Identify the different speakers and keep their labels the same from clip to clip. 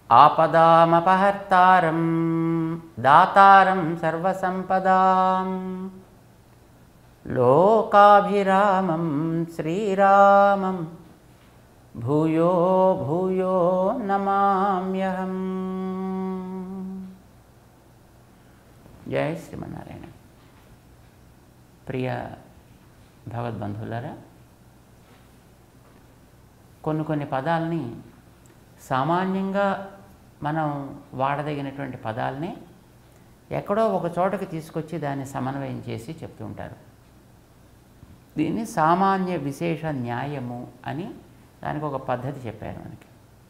Speaker 1: ఆపదామపహర్తారం దాతారం సర్వసంపదాం లోకాభిరామం శ్రీరామం భూయో భూయో నమామ్యహం జయ శ్రీమన్నారాయణ ప్రియ భగవద్బంధువులారా కొన్ని కొన్ని పదాలని సామాన్యంగా మనం వాడదగినటువంటి పదాలని ఎక్కడో ఒక చోటకి తీసుకొచ్చి దాన్ని సమన్వయం చేసి చెప్తూ ఉంటారు దీన్ని సామాన్య విశేష న్యాయము అని దానికి ఒక పద్ధతి చెప్పారు మనకి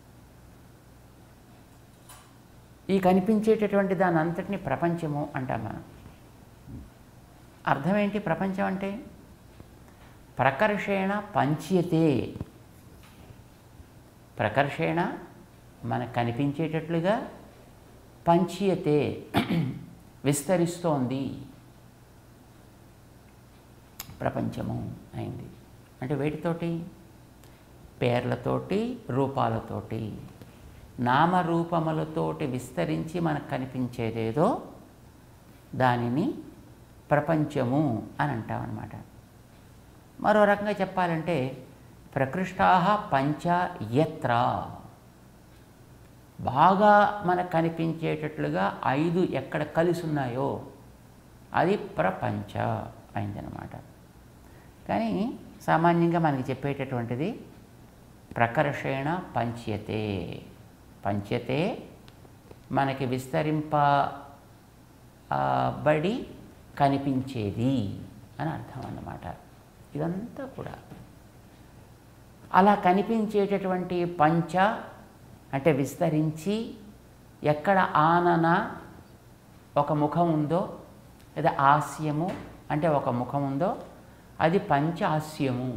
Speaker 1: ఈ కనిపించేటటువంటి దాని అంతటిని ప్రపంచము అంటాం మనం అర్థం ఏంటి ప్రపంచం అంటే ప్రకర్షేణ పంచ్యతే ప్రకర్షేణ మనకు కనిపించేటట్లుగా పంచ్యతే విస్తరిస్తోంది ప్రపంచము అయింది అంటే వేటితోటి పేర్లతోటి రూపాలతోటి నామరూపములతోటి విస్తరించి మనకు కనిపించేదేదో దానిని ప్రపంచము అని అంటామన్నమాట మరో రకంగా చెప్పాలంటే ప్రకృష్టా పంచ యత్ర బాగా మనకు కనిపించేటట్లుగా ఐదు ఎక్కడ కలిసి ఉన్నాయో అది ప్రపంచ అయిందనమాట కానీ సామాన్యంగా మనకి చెప్పేటటువంటిది ప్రకర్షేణ పంచ్యతే పంచ్యతే మనకి విస్తరింప ఆ, బడి కనిపించేది అని అర్థం అన్నమాట ఇదంతా కూడా అలా కనిపించేటటువంటి పంచ అంటే విస్తరించి ఎక్కడ ఆనన ఒక ముఖం ఉందో లేదా హాస్యము అంటే ఒక ముఖం ఉందో అది పంచాస్యము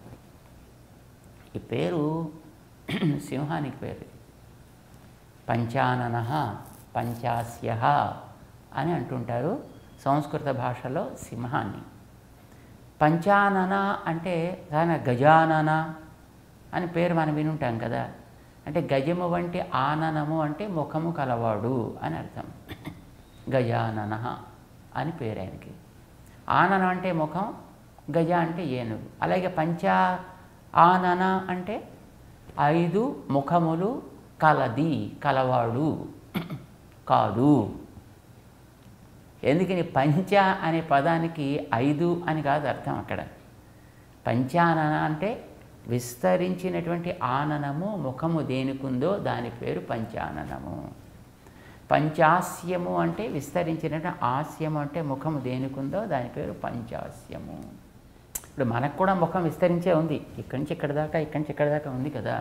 Speaker 1: ఈ పేరు సింహానికి పేరు పంచానన పంచాస్య అని అంటుంటారు సంస్కృత భాషలో సింహాన్ని పంచానన అంటే సాధారణ గజానన అని పేరు మనం వినుంటాం కదా అంటే గజము వంటి ఆననము అంటే ముఖము కలవాడు అని అర్థం గజానన అని పేరు ఆయనకి ఆననం అంటే ముఖం గజ అంటే ఏనుగు అలాగే పంచా ఆనన అంటే ఐదు ముఖములు కలది కలవాడు కాదు ఎందుకని పంచ అనే పదానికి ఐదు అని కాదు అర్థం అక్కడ పంచానన అంటే విస్తరించినటువంటి ఆననము ముఖము దేనికుందో దాని పేరు పంచాననము పంచాస్యము అంటే విస్తరించినటువంటి హాస్యము అంటే ముఖము దేనికుందో దాని పేరు పంచాస్యము ఇప్పుడు మనకు కూడా ముఖం విస్తరించే ఉంది ఇక్కడి నుంచి ఇక్కడ దాకా ఇక్కడి నుంచి ఇక్కడ దాకా ఉంది కదా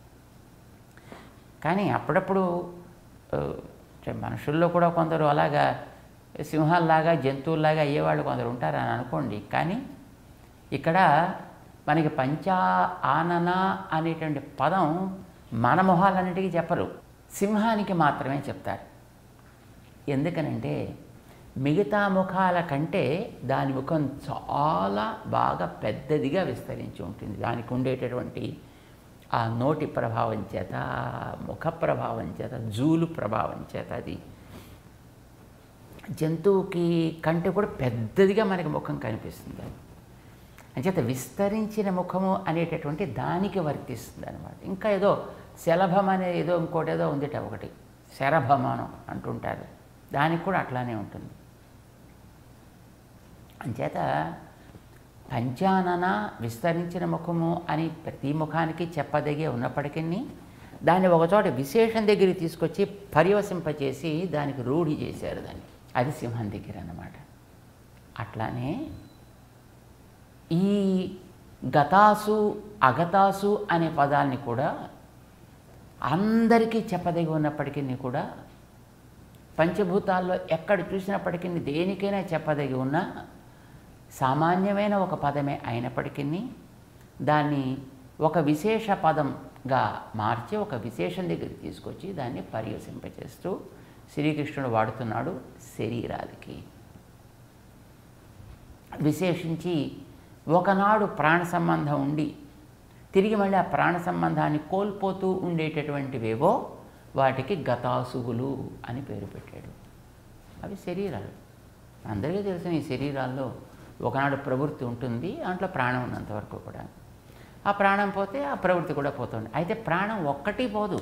Speaker 1: కానీ అప్పుడప్పుడు ఆ, అంటే మనుషుల్లో కూడా కొందరు అలాగా సింహాల్లాగా జంతువుల్లాగా అయ్యేవాళ్ళు కొందరు ఉంటారని అనుకోండి కానీ ఇక్కడ మనకి పంచా ఆనన అనేటువంటి పదం మన మొహాలన్నిటికీ చెప్పరు సింహానికి మాత్రమే చెప్తారు ఎందుకనంటే మిగతా ముఖాల కంటే దాని ముఖం చాలా బాగా పెద్దదిగా విస్తరించి ఉంటుంది దానికి ఉండేటటువంటి ఆ నోటి ప్రభావం చేత ఆ ముఖ ప్రభావం చేత జూలు ప్రభావం చేత అది జంతువుకి కంటే కూడా పెద్దదిగా మనకి ముఖం కనిపిస్తుంది అది అంచేత విస్తరించిన ముఖము అనేటటువంటి దానికి వర్తిస్తుంది అనమాట ఇంకా ఏదో శలభం అనే ఏదో ఇంకోటి ఏదో ఉందిట ఒకటి శరభమానం అంటుంటారు దానికి కూడా అట్లానే ఉంటుంది అంచేత పంచానన విస్తరించిన ముఖము అని ప్రతి ముఖానికి చెప్పదగే ఉన్నప్పటికీ దాన్ని ఒకచోట విశేషం దగ్గరికి తీసుకొచ్చి పర్యవసింపచేసి దానికి రూఢి చేశారు దాన్ని అది సింహం దగ్గర అన్నమాట అట్లానే ఈ గతాసు అగతాసు అనే పదాన్ని కూడా అందరికీ చెప్పదగి ఉన్నప్పటికీ కూడా పంచభూతాల్లో ఎక్కడ చూసినప్పటికీ దేనికైనా చెప్పదగి ఉన్న సామాన్యమైన ఒక పదమే అయినప్పటికీ దాన్ని ఒక విశేష పదంగా మార్చి ఒక విశేషం దగ్గరికి తీసుకొచ్చి దాన్ని పర్యవసింపచేస్తూ శ్రీకృష్ణుడు వాడుతున్నాడు శరీరాలకి విశేషించి ఒకనాడు ప్రాణ సంబంధం ఉండి తిరిగి మళ్ళీ ఆ ప్రాణ సంబంధాన్ని కోల్పోతూ ఉండేటటువంటివేవో వాటికి గతాసువులు అని పేరు పెట్టాడు అవి శరీరాలు అందరికీ తెలిసిన ఈ శరీరాల్లో ఒకనాడు ప్రవృత్తి ఉంటుంది దాంట్లో ప్రాణం ఉన్నంత వరకు కూడా ఆ ప్రాణం పోతే ఆ ప్రవృత్తి కూడా పోతుంది అయితే ప్రాణం ఒక్కటి పోదు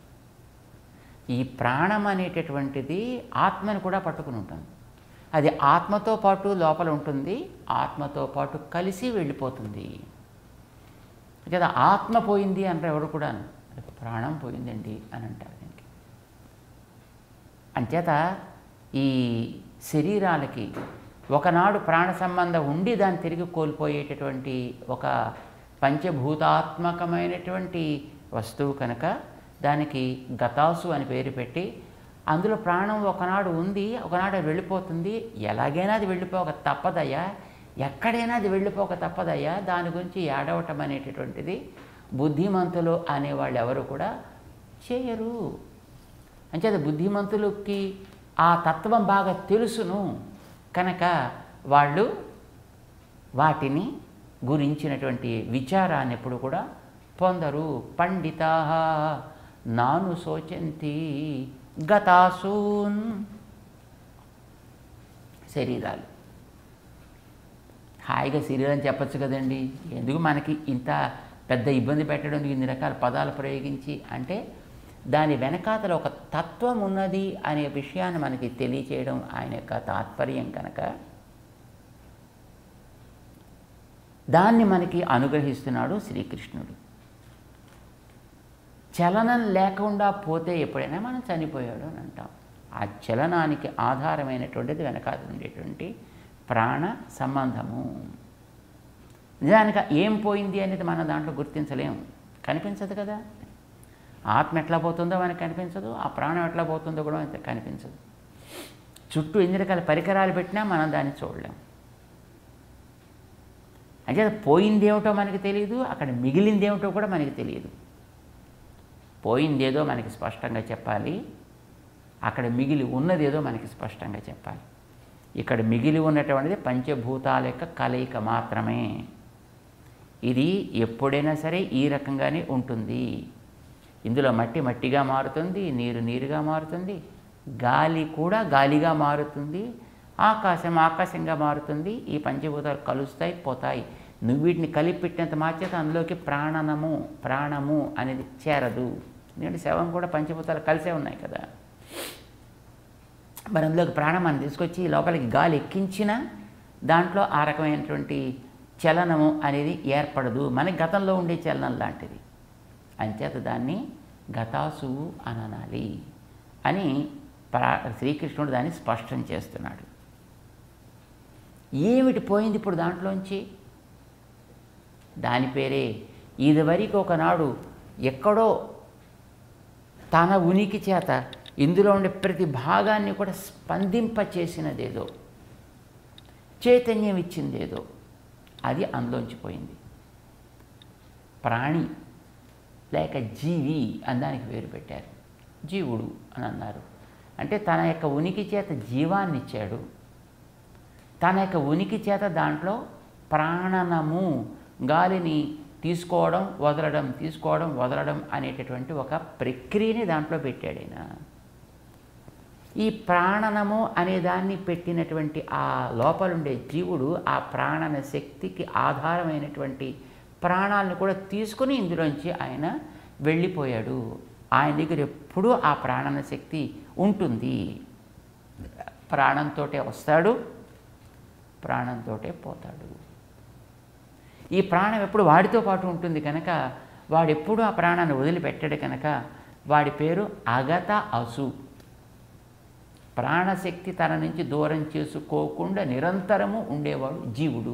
Speaker 1: ఈ ప్రాణం అనేటటువంటిది ఆత్మని కూడా పట్టుకుని ఉంటుంది అది ఆత్మతో పాటు లోపల ఉంటుంది ఆత్మతో పాటు కలిసి వెళ్ళిపోతుంది కదా ఆత్మ పోయింది అంటారు ఎవరు కూడా ప్రాణం పోయిందండి అని అంటారు దీనికి అంచేత ఈ శరీరాలకి ఒకనాడు ప్రాణ సంబంధం ఉండి దాన్ని తిరిగి కోల్పోయేటటువంటి ఒక పంచభూతాత్మకమైనటువంటి వస్తువు కనుక దానికి గతాసు అని పేరు పెట్టి అందులో ప్రాణం ఒకనాడు ఉంది ఒకనాడు అది వెళ్ళిపోతుంది ఎలాగైనా అది వెళ్ళిపోక తప్పదయ్యా ఎక్కడైనా అది వెళ్ళిపోక తప్పదయ్యా దాని గురించి ఏడవటం అనేటటువంటిది బుద్ధిమంతులు అనేవాళ్ళు ఎవరు కూడా చేయరు అంచేత బుద్ధిమంతులకి ఆ తత్వం బాగా తెలుసును కనుక వాళ్ళు వాటిని గురించినటువంటి విచారాన్ని ఎప్పుడు కూడా పొందరు పండిత నాను శోచంతి గతాసూన్ శరీరాలు హాయిగా శరీరం చెప్పచ్చు కదండి ఎందుకు మనకి ఇంత పెద్ద ఇబ్బంది పెట్టడం ఇన్ని రకాల పదాలు ప్రయోగించి అంటే దాని వెనకాతల ఒక తత్వం ఉన్నది అనే విషయాన్ని మనకి తెలియచేయడం ఆయన యొక్క తాత్పర్యం కనుక దాన్ని మనకి అనుగ్రహిస్తున్నాడు శ్రీకృష్ణుడు చలనం లేకుండా పోతే ఎప్పుడైనా మనం చనిపోయాడు అని అంటాం ఆ చలనానికి ఆధారమైనటువంటిది వెనకాల ఉండేటువంటి ప్రాణ సంబంధము నిజానికి ఏం పోయింది అనేది మనం దాంట్లో గుర్తించలేము కనిపించదు కదా ఆత్మ ఎట్లా పోతుందో మనకు కనిపించదు ఆ ప్రాణం ఎట్లా పోతుందో కూడా మనకు కనిపించదు చుట్టూ ఎన్ని రకాల పరికరాలు పెట్టినా మనం దాన్ని చూడలేం అంటే పోయిందేమిటో మనకి తెలియదు అక్కడ మిగిలిందేమిటో కూడా మనకి తెలియదు పోయిందేదో మనకి స్పష్టంగా చెప్పాలి అక్కడ మిగిలి ఉన్నదేదో మనకి స్పష్టంగా చెప్పాలి ఇక్కడ మిగిలి ఉన్నటువంటిది పంచభూతాల యొక్క కలయిక మాత్రమే ఇది ఎప్పుడైనా సరే ఈ రకంగానే ఉంటుంది ఇందులో మట్టి మట్టిగా మారుతుంది నీరు నీరుగా మారుతుంది గాలి కూడా గాలిగా మారుతుంది ఆకాశం ఆకాశంగా మారుతుంది ఈ పంచభూతాలు కలుస్తాయి పోతాయి నువ్వు వీటిని కలిపి పెట్టినంత మార్చేత అందులోకి ప్రాణనము ప్రాణము అనేది చేరదు ఎందుకంటే శవం కూడా పంచభూతాలు కలిసే ఉన్నాయి కదా మరి అందులోకి ప్రాణం మనం తీసుకొచ్చి లోపలికి గాలి ఎక్కించిన దాంట్లో ఆ రకమైనటువంటి చలనము అనేది ఏర్పడదు మనకి గతంలో ఉండే చలనం లాంటిది అంచేత దాన్ని గతాసువు అననాలి అని ప్రా శ్రీకృష్ణుడు దాన్ని స్పష్టం చేస్తున్నాడు ఏమిటి పోయింది ఇప్పుడు దాంట్లోంచి దాని పేరే ఇదివరకు ఒకనాడు ఎక్కడో తన ఉనికి చేత ఇందులో ఉండే ప్రతి భాగాన్ని కూడా స్పందింపచేసినదేదో చైతన్యం ఇచ్చిందేదో అది అందులోంచి పోయింది ప్రాణి లేక జీవి అని దానికి పేరు పెట్టారు జీవుడు అని అన్నారు అంటే తన యొక్క ఉనికి చేత జీవాన్ని ఇచ్చాడు తన యొక్క ఉనికి చేత దాంట్లో ప్రాణనము గాలిని తీసుకోవడం వదలడం తీసుకోవడం వదలడం అనేటటువంటి ఒక ప్రక్రియని దాంట్లో పెట్టాడు ఆయన ఈ ప్రాణనము అనే దాన్ని పెట్టినటువంటి ఆ లోపలుండే జీవుడు ఆ ప్రాణన శక్తికి ఆధారమైనటువంటి ప్రాణాలను కూడా తీసుకుని ఇందులోంచి ఆయన వెళ్ళిపోయాడు ఆయన దగ్గర ఎప్పుడూ ఆ ప్రాణన శక్తి ఉంటుంది ప్రాణంతో వస్తాడు ప్రాణంతో పోతాడు ఈ ప్రాణం ఎప్పుడు వాడితో పాటు ఉంటుంది కనుక వాడు ఎప్పుడు ఆ ప్రాణాన్ని వదిలిపెట్టాడు కనుక వాడి పేరు అగత అసు ప్రాణశక్తి తన నుంచి దూరం చేసుకోకుండా నిరంతరము ఉండేవాడు జీవుడు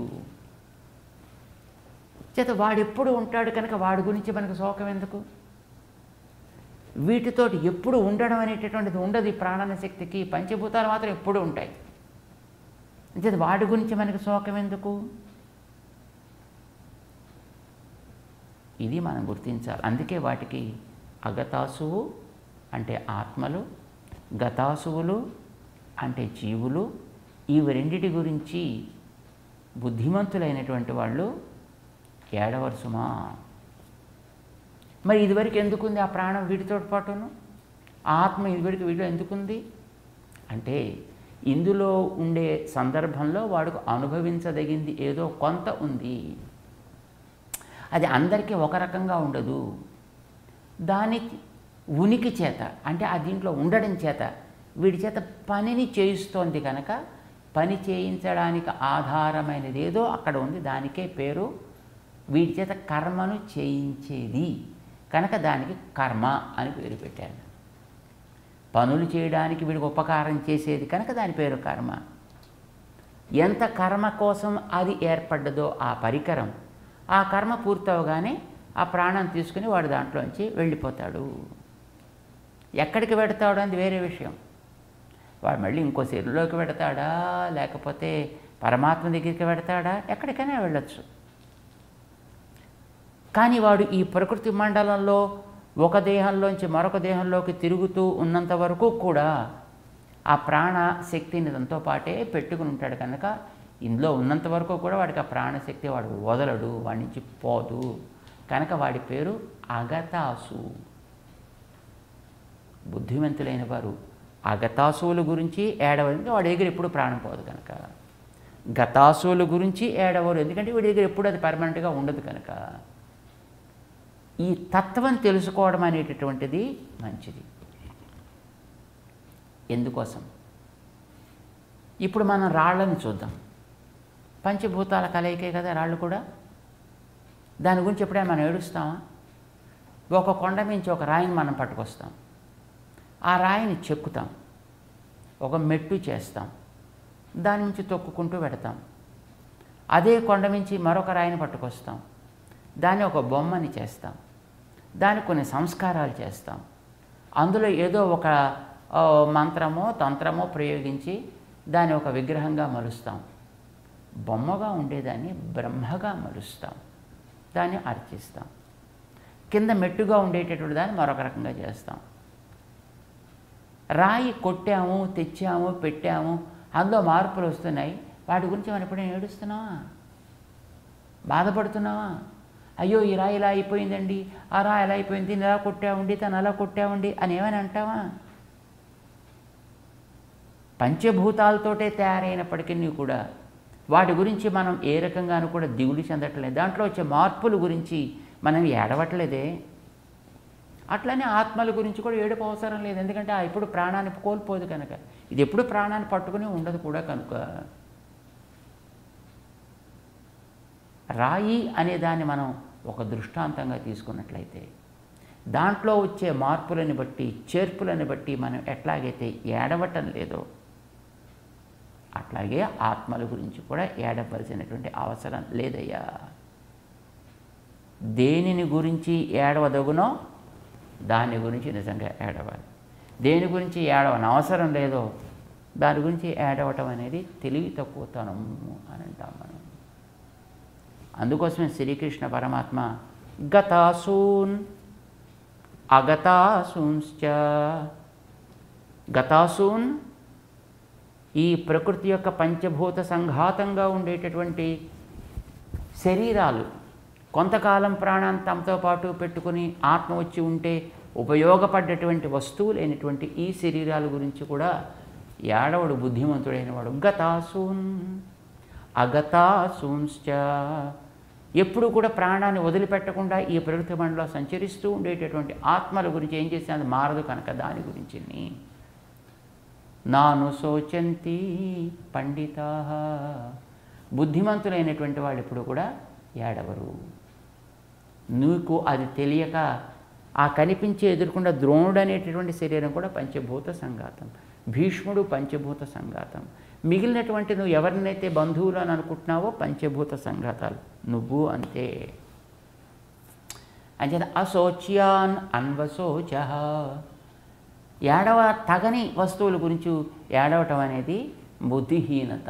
Speaker 1: చేత వాడెప్పుడు ఉంటాడు కనుక వాడి గురించి మనకు శోకం ఎందుకు వీటితోటి ఎప్పుడు ఉండడం అనేటటువంటిది ఉండదు ఈ ప్రాణన శక్తికి పంచభూతాలు మాత్రం ఎప్పుడు ఉంటాయి అంచేత వాడి గురించి మనకు శోకం ఎందుకు ఇది మనం గుర్తించాలి అందుకే వాటికి అగతాసువు అంటే ఆత్మలు గతాసువులు అంటే జీవులు ఇవి రెండిటి గురించి బుద్ధిమంతులైనటువంటి వాళ్ళు ఏడవరుసుమా మరి ఇదివరకు ఎందుకుంది ఆ ప్రాణం వీటితో పాటును ఆ ఆత్మ వీడికి వీడిలో ఎందుకుంది అంటే ఇందులో ఉండే సందర్భంలో వాడికి అనుభవించదగింది ఏదో కొంత ఉంది అది అందరికీ ఒక రకంగా ఉండదు దాని ఉనికి చేత అంటే ఆ దీంట్లో ఉండడం చేత వీడి చేత పనిని చేయిస్తోంది కనుక పని చేయించడానికి ఆధారమైనది ఏదో అక్కడ ఉంది దానికే పేరు వీడి చేత కర్మను చేయించేది కనుక దానికి కర్మ అని పేరు పెట్టారు పనులు చేయడానికి వీడికి ఉపకారం చేసేది కనుక దాని పేరు కర్మ ఎంత కర్మ కోసం అది ఏర్పడ్డదో ఆ పరికరం ఆ కర్మ పూర్తవగానే ఆ ప్రాణం తీసుకుని వాడు దాంట్లోంచి వెళ్ళిపోతాడు ఎక్కడికి పెడతాడు అది వేరే విషయం వాడు మళ్ళీ ఇంకో శరీరంలోకి పెడతాడా లేకపోతే పరమాత్మ దగ్గరికి పెడతాడా ఎక్కడికైనా వెళ్ళొచ్చు కానీ వాడు ఈ ప్రకృతి మండలంలో ఒక దేహంలోంచి మరొక దేహంలోకి తిరుగుతూ ఉన్నంత వరకు కూడా ఆ ప్రాణ శక్తిని దాంతో పాటే పెట్టుకుని ఉంటాడు కనుక ఇందులో ఉన్నంత వరకు కూడా వాడికి ఆ ప్రాణశక్తి వాడు వదలడు వాడి నుంచి పోదు కనుక వాడి పేరు అగతాసు బుద్ధిమంతులైన వారు అగతాసువుల గురించి ఏడవరు వాడి దగ్గర ఎప్పుడు ప్రాణం పోదు కనుక గతాసువుల గురించి ఏడవరు ఎందుకంటే వీడి దగ్గర ఎప్పుడు అది పర్మనెంట్గా ఉండదు కనుక ఈ తత్వం తెలుసుకోవడం అనేటటువంటిది మంచిది ఎందుకోసం ఇప్పుడు మనం రాళ్ళని చూద్దాం పంచభూతాల కలయికే కదా రాళ్ళు కూడా దాని గురించి ఎప్పుడైనా మనం ఏడుస్తామా ఒక కొండ మించి ఒక రాయిని మనం పట్టుకొస్తాం ఆ రాయిని చెక్కుతాం ఒక మెట్టు చేస్తాం దాని నుంచి తొక్కుకుంటూ పెడతాం అదే కొండ మించి మరొక రాయిని పట్టుకొస్తాం దాన్ని ఒక బొమ్మని చేస్తాం దానికి కొన్ని సంస్కారాలు చేస్తాం అందులో ఏదో ఒక ఆ, మంత్రమో తంత్రమో ప్రయోగించి దాన్ని ఒక విగ్రహంగా మలుస్తాం బొమ్మగా ఉండేదాన్ని బ్రహ్మగా మలుస్తాం దాన్ని అర్చిస్తాం కింద మెట్టుగా ఉండేటటువంటి దాన్ని మరొక రకంగా చేస్తాం రాయి కొట్టాము తెచ్చాము పెట్టాము అందులో మార్పులు వస్తున్నాయి వాటి గురించి మనం ఎప్పుడైనా ఏడుస్తున్నావా బాధపడుతున్నావా అయ్యో ఈ రాయి ఇలా అయిపోయిందండి ఆ రాయి ఎలా అయిపోయింది దీన్ని ఇలా కొట్టామండి తను అలా కొట్టామండి అని ఏమని అంటావా పంచభూతాలతోటే తయారైనప్పటికీ కూడా వాటి గురించి మనం ఏ రకంగానూ కూడా దిగులు చెందట్లేదు దాంట్లో వచ్చే మార్పుల గురించి మనం ఏడవట్లేదే అట్లనే ఆత్మల గురించి కూడా ఏడుపు అవసరం లేదు ఎందుకంటే ఆ ఎప్పుడు ప్రాణాన్ని కోల్పోదు కనుక ఇది ఎప్పుడు ప్రాణాన్ని పట్టుకుని ఉండదు కూడా కనుక రాయి అనే దాన్ని మనం ఒక దృష్టాంతంగా తీసుకున్నట్లయితే దాంట్లో వచ్చే మార్పులని బట్టి చేర్పులని బట్టి మనం ఎట్లాగైతే ఏడవటం లేదో అట్లాగే ఆత్మల గురించి కూడా ఏడవలసినటువంటి అవసరం లేదయ్యా దేనిని గురించి ఏడవదగునో దాని గురించి నిజంగా ఏడవాలి దేని గురించి ఏడవని అవసరం లేదో దాని గురించి ఏడవటం అనేది తెలివి తక్కువతనము అని అంటాం మనం అందుకోసమే శ్రీకృష్ణ పరమాత్మ గతాసూన్ అగతాసూంశ్చ గతాసూన్ ఈ ప్రకృతి యొక్క పంచభూత సంఘాతంగా ఉండేటటువంటి శరీరాలు కొంతకాలం ప్రాణాన్ని తమతో పాటు పెట్టుకుని ఆత్మ వచ్చి ఉంటే ఉపయోగపడ్డటువంటి వస్తువులైనటువంటి ఈ శరీరాల గురించి కూడా ఏడవడు బుద్ధిమంతుడైన వాడు గతాసూన్ అగతాసూంశ్చ ఎప్పుడు కూడా ప్రాణాన్ని వదిలిపెట్టకుండా ఈ ప్రకృతి మండలో సంచరిస్తూ ఉండేటటువంటి ఆత్మల గురించి ఏం చేస్తే అది మారదు కనుక దాని గురించి నాను శోచంతి పండితా బుద్ధిమంతులైనటువంటి వాళ్ళు ఎప్పుడు కూడా ఏడవరు నీకు అది తెలియక ఆ కనిపించే ఎదుర్కొన్న ద్రోణుడు అనేటటువంటి శరీరం కూడా పంచభూత సంఘాతం భీష్ముడు పంచభూత సంఘాతం మిగిలినటువంటి నువ్వు ఎవరినైతే బంధువులు అని అనుకుంటున్నావో పంచభూత సంఘాతాలు నువ్వు అంతే అంచేత అశోచ్యాన్ అన్వశోచ ఏడవ తగని వస్తువుల గురించి ఏడవటం అనేది బుద్ధిహీనత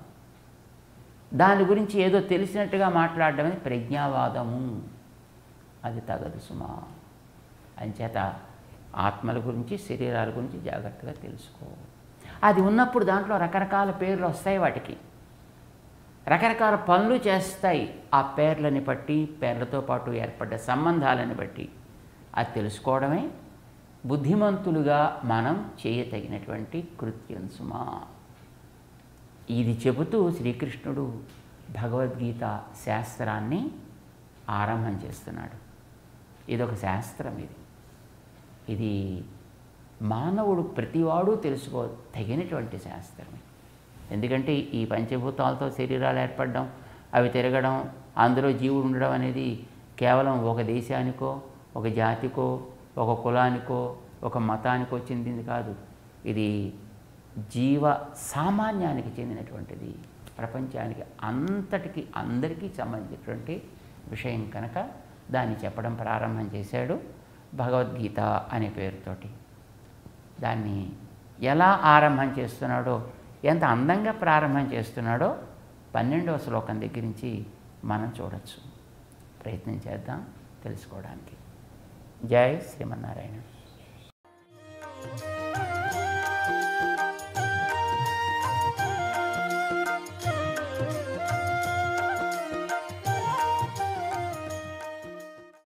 Speaker 1: దాని గురించి ఏదో తెలిసినట్టుగా మాట్లాడడం అనేది ప్రజ్ఞావాదము అది తగదు సుమా అంచేత ఆత్మల గురించి శరీరాల గురించి జాగ్రత్తగా తెలుసుకో అది ఉన్నప్పుడు దాంట్లో రకరకాల పేర్లు వస్తాయి వాటికి రకరకాల పనులు చేస్తాయి ఆ పేర్లని బట్టి పేర్లతో పాటు ఏర్పడ్డ సంబంధాలని బట్టి అది తెలుసుకోవడమే బుద్ధిమంతులుగా మనం చేయతగినటువంటి కృత్యం సుమా ఇది చెబుతూ శ్రీకృష్ణుడు భగవద్గీత శాస్త్రాన్ని ఆరంభం చేస్తున్నాడు ఇదొక శాస్త్రం ఇది ఇది మానవుడు ప్రతివాడు తెలుసుకో తగినటువంటి శాస్త్రం ఎందుకంటే ఈ పంచభూతాలతో శరీరాలు ఏర్పడడం అవి తిరగడం అందులో జీవుడు ఉండడం అనేది కేవలం ఒక దేశానికో ఒక జాతికో ఒక కులానికో ఒక మతానికో చెందింది కాదు ఇది జీవ సామాన్యానికి చెందినటువంటిది ప్రపంచానికి అంతటికి అందరికీ సంబంధించినటువంటి విషయం కనుక దాన్ని చెప్పడం ప్రారంభం చేశాడు భగవద్గీత అనే పేరుతోటి దాన్ని ఎలా ఆరంభం చేస్తున్నాడో ఎంత అందంగా ప్రారంభం చేస్తున్నాడో పన్నెండవ శ్లోకం దగ్గర నుంచి మనం చూడొచ్చు ప్రయత్నం చేద్దాం తెలుసుకోవడానికి జై శ్రీమన్నారాయణ